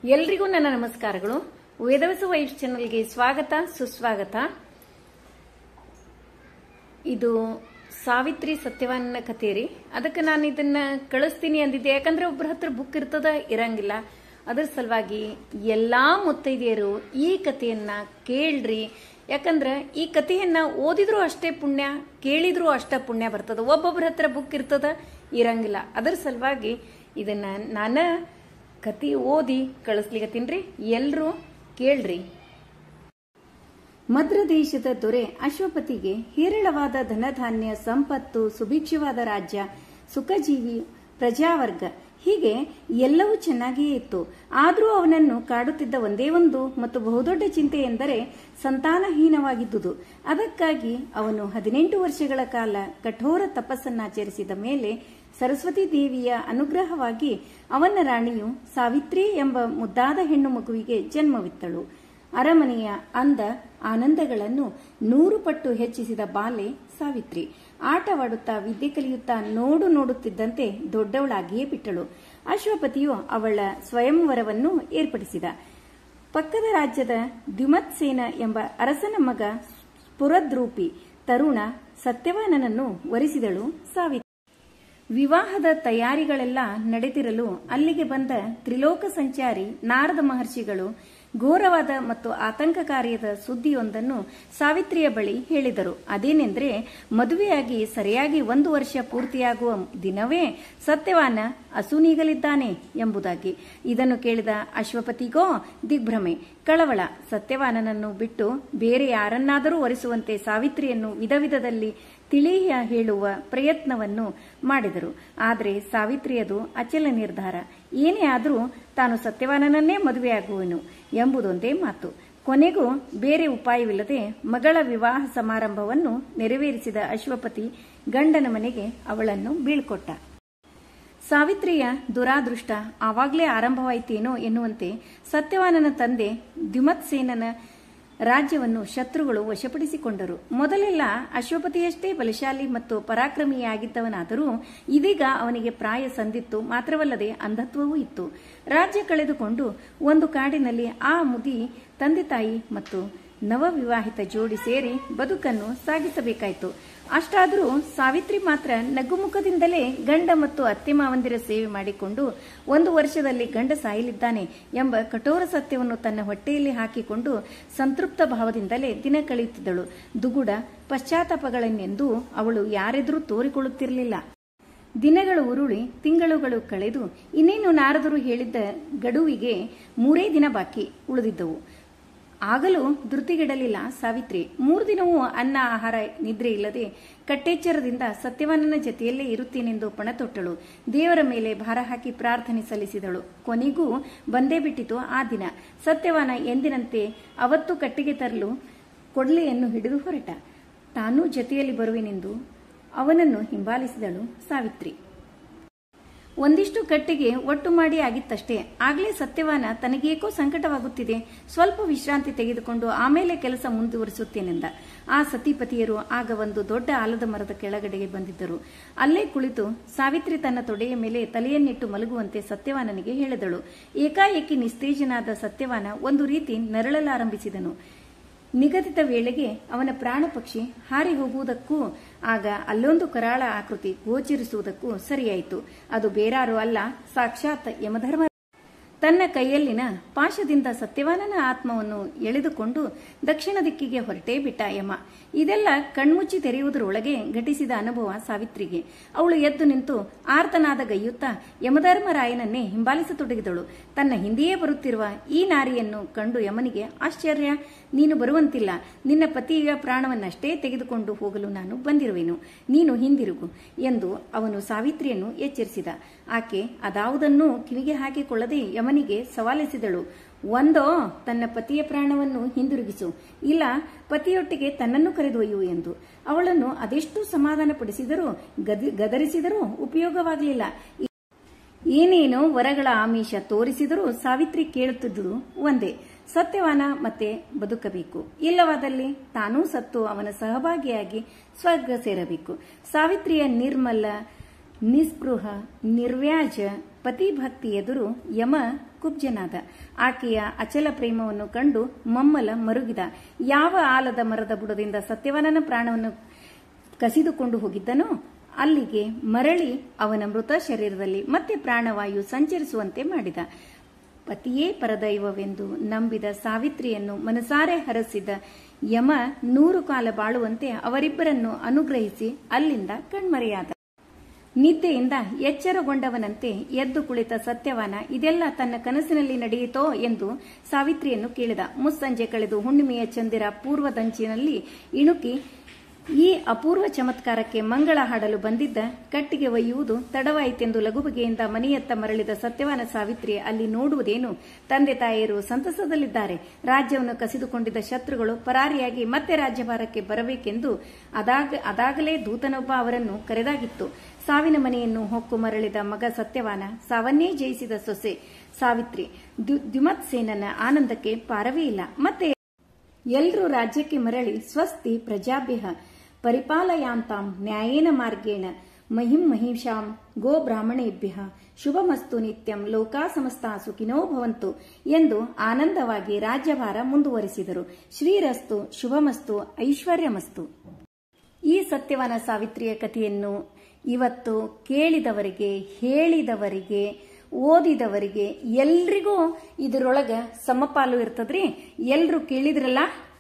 ಎಲ್ರಿಗೂ ನನ್ನ ನಮಸ್ಕಾರಗಳು ವೇದವಸ ವೈಫ್ ಚಾನಲ್ಗೆ ಸ್ವಾಗತ ಸುಸ್ವಾಗತ ಇದು ಸಾವಿತ್ರಿ ಸತ್ಯವಾನನ ಕಥೆ ರೀ ಅದಕ್ಕೆ ನಾನು ಇದನ್ನ ಕಳಿಸ್ತೀನಿ ಅಂದಿದ್ದೆ ಯಾಕಂದ್ರೆ ಒಬ್ಬರ ಹತ್ರ ಬುಕ್ ಇರ್ತದ ಇರಂಗಿಲ್ಲ ಅದ್ರ ಸಲುವಾಗಿ ಎಲ್ಲಾ ಮುತ್ತೈದೆಯರು ಈ ಕಥೆಯನ್ನ ಕೇಳ್ರಿ ಯಾಕಂದ್ರೆ ಈ ಕಥೆಯನ್ನ ಓದಿದ್ರು ಅಷ್ಟೇ ಪುಣ್ಯ ಕೇಳಿದ್ರು ಅಷ್ಟೇ ಪುಣ್ಯ ಬರ್ತದ ಒಬ್ಬೊಬ್ಬರ ಹತ್ರ ಬುಕ್ ಇರ್ತದ ಇರಂಗಿಲ್ಲ ಅದ್ರ ಸಲುವಾಗಿ ಇದನ್ನ ನಾನ ಕತಿ ಓದಿ ಕಳಿಸ್ಲಿಕತ್ತೀನ್ರಿ ಎಲ್ರೂ ಕೇಳ್ರಿ ಮದ್ರ ದೇಶದ ದೊರೆ ಅಶ್ವಪತಿಗೆ ಹೇರಳವಾದ ಧನಧಾನ್ಯ ಸಂಪತ್ತು ಸುಭಿಕ್ಷವಾದ ರಾಜ್ಯ ಸುಖಜೀವಿ ಪ್ರಜಾವರ್ಗ ಹೀಗೆ ಎಲ್ಲವೂ ಚೆನ್ನಾಗಿಯೇ ಇತ್ತು ಆದರೂ ಅವನನ್ನು ಕಾಡುತ್ತಿದ್ದ ಒಂದೇ ಒಂದು ಮತ್ತು ಬಹುದೊಡ್ಡ ಚಿಂತೆ ಎಂದರೆ ಸಂತಾನಹೀನವಾಗಿದ್ದುದು ಅದಕ್ಕಾಗಿ ಅವನು ಹದಿನೆಂಟು ವರ್ಷಗಳ ಕಾಲ ಕಠೋರ ತಪಸ್ಸನ್ನಾಚರಿಸಿದ ಮೇಲೆ ಸರಸ್ವತಿ ದೇವಿಯ ಅನುಗ್ರಹವಾಗಿ ಅವನ ರಾಣಿಯು ಸಾವಿತ್ರಿ ಎಂಬ ಮುದ್ದಾದ ಹೆಣ್ಣು ಮಗುವಿಗೆ ಜನ್ಮವಿತ್ತಳು ಅರಮನೆಯ ಅಂದ ಆನಂದಗಳನ್ನು ನೂರು ಪಟ್ಟು ಹೆಚ್ಚಿಸಿದ ಬಾಲೆ ಸಾವಿತ್ರಿ ಆಟವಾಡುತ್ತಾ ವಿದ್ಯೆ ಕಲಿಯುತ್ತಾ ನೋಡು ನೋಡುತ್ತಿದ್ದಂತೆ ದೊಡ್ಡವಳಾಗಿಯೇ ಬಿಟ್ಟಳು ಅಶ್ವಪತಿಯು ಅವಳ ಸ್ವಯಂವರವನ್ನು ಏರ್ಪಡಿಸಿದ ಪಕ್ಕದ ರಾಜ್ಯದ ದ್ಯುಮತ್ಸೇನ ಎಂಬ ಅರಸನ ಮಗ ಸ್ಫುರದ್ರೂಪಿ ತರುಣ ಸತ್ಯವಾನನನ್ನು ವರಿಸಿದಳು ಸಾವಿತ್ರಿ ವಿವಾಹದ ತಯಾರಿಗಳೆಲ್ಲ ನಡೆದಿರಲು ಅಲ್ಲಿಗೆ ಬಂದ ತ್ರಿಲೋಕ ಸಂಚಾರಿ ನಾರದ ಮಹರ್ಷಿಗಳು ಘೋರವಾದ ಮತ್ತು ಆತಂಕಕಾರಿಯಾದ ಸುದ್ದಿಯೊಂದನ್ನು ಸಾವಿತ್ರಿಯ ಬಳಿ ಹೇಳಿದರು ಅದೇನೆಂದ್ರೆ ಮದುವೆಯಾಗಿ ಸರಿಯಾಗಿ ಒಂದು ವರ್ಷ ಪೂರ್ತಿಯಾಗುವ ದಿನವೇ ಸತ್ಯವಾನ ಅಸುನೀಗಲಿದ್ದಾನೆ ಎಂಬುದಾಗಿ ಇದನ್ನು ಕೇಳಿದ ಅಶ್ವಪತಿಗೋ ದಿಗ್ಭ್ರಮೆ ಕಳವಳ ಸತ್ಯವಾನನನ್ನು ಬಿಟ್ಟು ಬೇರೆ ಯಾರನ್ನಾದರೂ ಒರೆಸುವಂತೆ ಸಾವಿತ್ರಿಯನ್ನು ವಿಧ ವಿಧದಲ್ಲಿ ತಿಳಿಯ ಹೇಳುವ ಪ್ರಯತ್ನವನ್ನು ಮಾಡಿದರು ಆದರೆ ಸಾವಿತ್ರಿಯದು ಅಚಲ ನಿರ್ಧಾರ ಏನೇ ಆದರೂ ತಾನು ಸತ್ಯವಾನನನ್ನೇ ಮದುವೆಯಾಗುವನು ಎಂಬುದೊಂದೇ ಮಾತು ಕೊನೆಗೂ ಬೇರೆ ಉಪಾಯವಿಲ್ಲದೆ ಮಗಳ ವಿವಾಹ ಸಮಾರಂಭವನ್ನು ನೆರವೇರಿಸಿದ ಅಶ್ವಪತಿ ಗಂಡನ ಮನೆಗೆ ಅವಳನ್ನು ಬೀಳ್ಕೊಟ್ಟ ಸಾವಿತ್ರಿಯ ದುರಾದೃಷ್ಟ ಆವಾಗಲೇ ಆರಂಭವಾಯಿತೇನೋ ಎನ್ನುವಂತೆ ಸತ್ಯವಾನನ ತಂದೆ ದ್ಯುಮತ್ಸೇನನ ರಾಜ್ಯವನ್ನು ಶತ್ರುಗಳು ವಶಪಡಿಸಿಕೊಂಡರು ಮೊದಲೆಲ್ಲ ಅಶ್ವಪತಿಯಷ್ಟೇ ಬಲಶಾಲಿ ಮತ್ತು ಪರಾಕ್ರಮಿಯಾಗಿದ್ದವನಾದರೂ ಇದೀಗ ಅವನಿಗೆ ಪ್ರಾಯ ಸಂದಿತ್ತು ಮಾತ್ರವಲ್ಲದೆ ಅಂಧತ್ವವೂ ಇತ್ತು ರಾಜ್ಯ ಕಳೆದುಕೊಂಡು ಒಂದು ಕಾಡಿನಲ್ಲಿ ಆ ಮುದಿ ತಂದೆ ತಾಯಿ ಮತ್ತು ನವವಿವಾಹಿತ ಜೋಡಿ ಸೇರಿ ಬದುಕನ್ನು ಸಾಗಿಸಬೇಕಾಯಿತು ಅಷ್ಟಾದರೂ ಸಾವಿತ್ರಿ ಮಾತ್ರ ನಗುಮುಖದಿಂದಲೇ ಗಂಡ ಮತ್ತು ಅತ್ತೆ ಮಾವಂದಿರ ಸೇವೆ ಮಾಡಿಕೊಂಡು ಒಂದು ವರ್ಷದಲ್ಲಿ ಗಂಡ ಸಾಯಲಿದ್ದಾನೆ ಎಂಬ ಕಠೋರ ಸತ್ಯವನ್ನು ತನ್ನ ಹೊಟ್ಟೆಯಲ್ಲಿ ಹಾಕಿಕೊಂಡು ಸಂತೃಪ್ತ ಭಾವದಿಂದಲೇ ದಿನ ಕಳೆಯುತ್ತಿದ್ದಳು ದುಗುಡ ಪಶ್ಚಾತ್ತಾಪಗಳನ್ನೆಂದೂ ಅವಳು ಯಾರೆದುರೂ ತೋರಿಕೊಳ್ಳುತ್ತಿರಲಿಲ್ಲ ದಿನಗಳು ಉರುಳಿ ತಿಂಗಳುಗಳು ಕಳೆದು ಇನ್ನೇನು ನಾರದರು ಹೇಳಿದ್ದ ಗಡುವಿಗೆ ಮೂರೇ ದಿನ ಬಾಕಿ ಉಳಿದಿದ್ದವು ಆಗಲೂ ಧೃತಿಗೆಡಲಿಲ್ಲ ಸಾವಿತ್ರಿ ಮೂರು ದಿನವೂ ಅನ್ನ ಆಹಾರ ನಿದ್ರೆ ಇಲ್ಲದೆ ಕಟ್ಟೆಚ್ಚರದಿಂದ ಸತ್ಯವಾನನ ಜತೆಯಲ್ಲೇ ಇರುತ್ತೇನೆಂದು ಪಣತೊಟ್ಟಳು ದೇವರ ಮೇಲೆ ಭಾರ ಹಾಕಿ ಪ್ರಾರ್ಥನೆ ಸಲ್ಲಿಸಿದಳು ಕೊನೆಗೂ ಬಂದೇ ಬಿಟ್ಟಿತು ಆ ದಿನ ಸತ್ಯವಾನ ಎಂದಿನಂತೆ ಅವತ್ತು ಕಟ್ಟಿಗೆ ತರಲು ಕೊಡ್ಲೆಯನ್ನು ಹಿಡಿದು ಹೊರಟ ತಾನೂ ಜತೆಯಲ್ಲಿ ಬರುವೆನೆಂದು ಅವನನ್ನು ಹಿಂಬಾಲಿಸಿದಳು ಸಾವಿತ್ರಿ ಒಂದಿಷ್ಟು ಕಟ್ಟಿಗೆ ಒಟ್ಟು ಮಾಡಿ ಆಗಿತ್ತಷ್ಟೇ ಆಗಲೇ ಸತ್ಯವಾನ ತನಗೇಕೋ ಸಂಕಟವಾಗುತ್ತಿದೆ ಸ್ವಲ್ಪ ವಿಶ್ರಾಂತಿ ತೆಗೆದುಕೊಂಡು ಆಮೇಲೆ ಕೆಲಸ ಮುಂದುವರಿಸುತ್ತೇನೆಂದ ಆ ಸತಿಪತಿಯರು ಆಗ ಒಂದು ದೊಡ್ಡ ಆಲದ ಮರದ ಕೆಳಗಡೆಗೆ ಬಂದಿದ್ದರು ಅಲ್ಲೇ ಕುಳಿತು ಸಾವಿತ್ರಿ ತನ್ನ ತೊಡೆಯ ಮೇಲೆ ತಲೆಯನ್ನಿಟ್ಟು ಮಲಗುವಂತೆ ಸತ್ಯವಾನನಿಗೆ ಹೇಳಿದಳು ಏಕಾಏಕಿ ನಿಸ್ತೇಜನಾದ ಸತ್ಯವಾನ ಒಂದು ರೀತಿ ನರಳಲಾರಂಭಿಸಿದನು ನಿಗದಿತ ವೇಳೆಗೆ ಅವನ ಪ್ರಾಣ ಪಕ್ಷಿ ಹಾರಿ ಹೋಗುವುದಕ್ಕೂ ಆಗ ಅಲ್ಲೊಂದು ಕರಾಳ ಆಕೃತಿ ಗೋಚರಿಸುವುದಕ್ಕೂ ಸರಿಯಾಯಿತು ಅದು ಬೇರಾರು ಅಲ್ಲ ಸಾಕ್ಷಾತ್ ಯಮಧರ್ಮ ತನ್ನ ಕೈಯಲ್ಲಿನ ಪಾಶದಿಂದ ಸತ್ಯವಾನನ ಆತ್ಮವನ್ನು ಎಳೆದುಕೊಂಡು ದಕ್ಷಿಣ ದಿಕ್ಕಿಗೆ ಹೊರಟೇ ಬಿಟ್ಟ ಯಮ ಇದೆಲ್ಲ ಕಣ್ಮುಚ್ಚಿ ತೆರೆಯುವುದರೊಳಗೆ ಘಟಿಸಿದ ಅನುಭವ ಸಾವಿತ್ರಿಗೆ ಅವಳು ಎದ್ದು ನಿಂತು ಆರ್ತನಾದ ಗೈಯುತ್ತಾ ಯಮಧರ್ಮರಾಯನನ್ನೇ ಹಿಂಬಾಲಿಸತೊಡಗಿದಳು ತನ್ನ ಹಿಂದೆಯೇ ಬರುತ್ತಿರುವ ಈ ನಾರಿಯನ್ನು ಕಂಡು ಯಮನಿಗೆ ಆಶ್ಚರ್ಯ ನೀನು ಬರುವಂತಿಲ್ಲ ನಿನ್ನ ಪತಿಯ ಪ್ರಾಣವನ್ನಷ್ಟೇ ತೆಗೆದುಕೊಂಡು ಹೋಗಲು ನಾನು ಬಂದಿರುವೆನು ನೀನು ಹಿಂದಿರುಗು ಎಂದು ಅವನು ಸಾವಿತ್ರಿಯನ್ನು ಎಚ್ಚರಿಸಿದ ಆಕೆ ಅದಾವುದನ್ನೂ ಕಿವಿಗೆ ಹಾಕಿಕೊಳ್ಳದೆ ಯಮನಿಗೆ ಸವಾಲಿಸಿದಳು ಒಂದೋ ತನ್ನ ಪತಿಯ ಪ್ರಾಣವನ್ನು ಹಿಂದಿರುಗಿಸು ಇಲ್ಲ ಪತಿಯೊಟ್ಟಿಗೆ ತನ್ನನ್ನು ಕರೆದೊಯ್ಯು ಎಂದು ಅವಳನ್ನು ಅದೆಷ್ಟು ಸಮಾಧಾನಪಡಿಸಿದರೂ ಗದರಿಸಿದರೂ ಉಪಯೋಗವಾಗಲಿಲ್ಲ ಏನೇನೋ ವರಗಳ ಆಮಿಷ ತೋರಿಸಿದರೂ ಸಾವಿತ್ರಿ ಕೇಳುತ್ತಿದ್ದುದು ಒಂದೇ ಸತ್ಯವಾನ ಮತ್ತೆ ಬದುಕಬೇಕು ಇಲ್ಲವಾದಲ್ಲಿ ತಾನೂ ಸತ್ತು ಅವನ ಸಹಭಾಗಿಯಾಗಿ ಸ್ವರ್ಗ ಸೇರಬೇಕು ಸಾವಿತ್ರಿಯ ನಿರ್ಮಲ ನಿಸ್ಪೃಹ ನಿರ್ವ್ಯಾಜ ಪತಿಭಕ್ತಿ ಎದುರು ಯಮ ಕುಬ್ಜನಾದ ಆಕೆಯ ಅಚಲ ಪ್ರೇಮವನ್ನು ಕಂಡು ಮಮ್ಮಲ ಮರುಗಿದ ಯಾವ ಆಲದ ಮರದ ಬುಡದಿಂದ ಸತ್ಯವನನ ಪ್ರಾಣವನ್ನು ಕಸಿದುಕೊಂಡು ಹೋಗಿದ್ದನೋ ಅಲ್ಲಿಗೆ ಮರಳಿ ಅವನ ಮೃತ ಶರೀರದಲ್ಲಿ ಮತ್ತೆ ಪ್ರಾಣವಾಯು ಸಂಚರಿಸುವಂತೆ ಮಾಡಿದ ಪತಿಯೇ ಪರದೈವವೆಂದು ನಂಬಿದ ಸಾವಿತ್ರಿಯನ್ನು ಮನಸಾರೆ ಹರಸಿದ ಯಮ ನೂರು ಕಾಲ ಬಾಳುವಂತೆ ಅವರಿಬ್ಬರನ್ನು ಅನುಗ್ರಹಿಸಿ ಅಲ್ಲಿಂದ ಕಣ್ಮರೆಯಾದ ನಿದ್ದೆಯಿಂದ ಎಚ್ಚರಗೊಂಡವನಂತೆ ಎದ್ದು ಕುಳಿತ ಸತ್ಯವಾನ ಇದೆಲ್ಲ ತನ್ನ ಕನಸಿನಲ್ಲಿ ನಡೆಯಿತೋ ಎಂದು ಸಾವಿತ್ರಿಯನ್ನು ಕೇಳಿದ ಮುಸ್ಸಂಜೆ ಕಳೆದು ಹುಣ್ಣಿಮೆಯ ಚಂದಿರ ಪೂರ್ವದಂಚಿನಲ್ಲಿ ಇಣುಕಿ ಈ ಅಪೂರ್ವ ಚಮತ್ಕಾರಕ್ಕೆ ಮಂಗಳ ಹಾಡಲು ಬಂದಿದ್ದ ಕಟ್ಟಿಗೆ ಒಯ್ಯುವುದು ತಡವಾಯಿತೆಂದು ಲಘುಬಗೆಯಿಂದ ಮನೆಯತ್ತ ಮರಳಿದ ಸತ್ಯವಾನ ಸಾವಿತ್ರಿ ಅಲ್ಲಿ ನೋಡುವುದೇನು ತಂದೆ ತಾಯಿಯರು ಸಂತಸದಲ್ಲಿದ್ದಾರೆ ರಾಜ್ಯವನ್ನು ಕಸಿದುಕೊಂಡಿದ್ದ ಶತ್ರುಗಳು ಪರಾರಿಯಾಗಿ ಮತ್ತೆ ರಾಜ್ಯಭಾರಕ್ಕೆ ಬರಬೇಕೆಂದು ಅದಾಗ ಅದಾಗಲೇ ದೂತನೊಬ್ಬ ಅವರನ್ನು ಕರೆದಾಗಿತ್ತು ಸಾವಿನ ಮನೆಯನ್ನು ಹೊಕ್ಕು ಮರಳಿದ ಮಗ ಸತ್ಯವಾನ ಸಾವನ್ನೇ ಜಯಿಸಿದ ಸೊಸೆ ಸಾವಿತ್ರಿ ದ್ಯುಮತ್ಸೇನನ ಆನಂದಕ್ಕೆ ಪಾರವೇ ಇಲ್ಲ ಮತ್ತೆ ಎಲ್ರೂ ರಾಜ್ಯಕ್ಕೆ ಮರಳಿ ಸ್ವಸ್ತಿ ಪ್ರಜಾಭ್ಯ ಪರಿಪಾಲಯಾಂತಾಂ ನ್ಯಾಯೇನ ಮಾರ್ಗೇಣ ಮಹಿಂ ಮಹಿಷಾಂ ಗೋ ಬ್ರಾಹ್ಮಣೇಭ್ಯ ಶುಭಮಸ್ತು ನಿತ್ಯಂ ಲೋಕಾ ಸಮಸ್ತಾ ಸುಖಿನೋ ಭವಂತು ಎಂದು ಆನಂದವಾಗಿ ರಾಜ್ಯಭಾರ ಮುಂದುವರಿಸಿದರು ಶ್ರೀರಸ್ತು ಶುಭಮಸ್ತು ಐಶ್ವರ್ಯಮಸ್ತು ಈ ಸತ್ಯವನ ಸಾವಿತ್ರಿಯ ಕಥೆಯನ್ನು ಇವತ್ತು ಕೇಳಿದವರಿಗೆ ಹೇಳಿದವರಿಗೆ ಓದಿದವರಿಗೆ ಎಲ್ರಿಗೂ ಇದರೊಳಗ ಸಮಪಾಲು ಇರ್ತದ್ರಿ ಎಲ್ರು ಕೇಳಿದ್ರಲ್ಲ